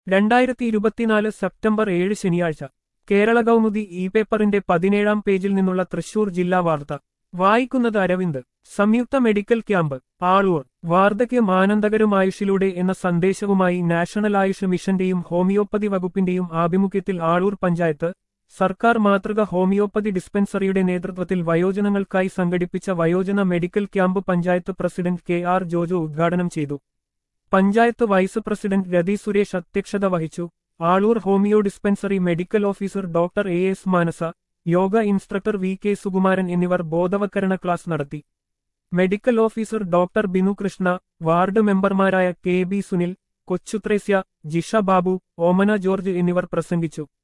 രണ്ടായിരത്തി ഇരുപത്തിനാല് സെപ്റ്റംബർ ഏഴ് ശനിയാഴ്ച കേരള കൗമുദി ഇ പേപ്പറിന്റെ പതിനേഴാം പേജിൽ നിന്നുള്ള തൃശൂർ ജില്ലാ വാർത്ത വായിക്കുന്നത് അരവിന്ദ് സംയുക്ത മെഡിക്കൽ ക്യാമ്പ് ആളൂർ വാർദ്ധക്യം ആനന്ദകരമായുഷിലൂടെ എന്ന സന്ദേശവുമായി നാഷണൽ ആയുഷ് മിഷന്റെയും ഹോമിയോപ്പതി വകുപ്പിന്റെയും ആഭിമുഖ്യത്തിൽ ആളൂർ പഞ്ചായത്ത് സർക്കാർ മാതൃക ഹോമിയോപ്പതി ഡിസ്പെൻസറിയുടെ നേതൃത്വത്തിൽ വയോജനങ്ങൾക്കായി സംഘടിപ്പിച്ച വയോജന medical camp panchayat president K R Jojo ഉദ്ഘാടനം ചെയ്തു പഞ്ചായത്ത് വൈസ് പ്രസിഡന്റ് രതി സുരേഷ് അധ്യക്ഷത വഹിച്ചു Aloor homeo dispensary medical officer doctor A S Manasa yoga instructor V K Sukumaran എന്നിവർ ബോധവൽക്കരണ ക്ലാസ് നടത്തി medical officer doctor Binu Krishna ward മെമ്പർമാരായ K B Sunil Kochuthresia Jisha Babu Omana George എന്നിവർ പ്രസംഗിച്ചു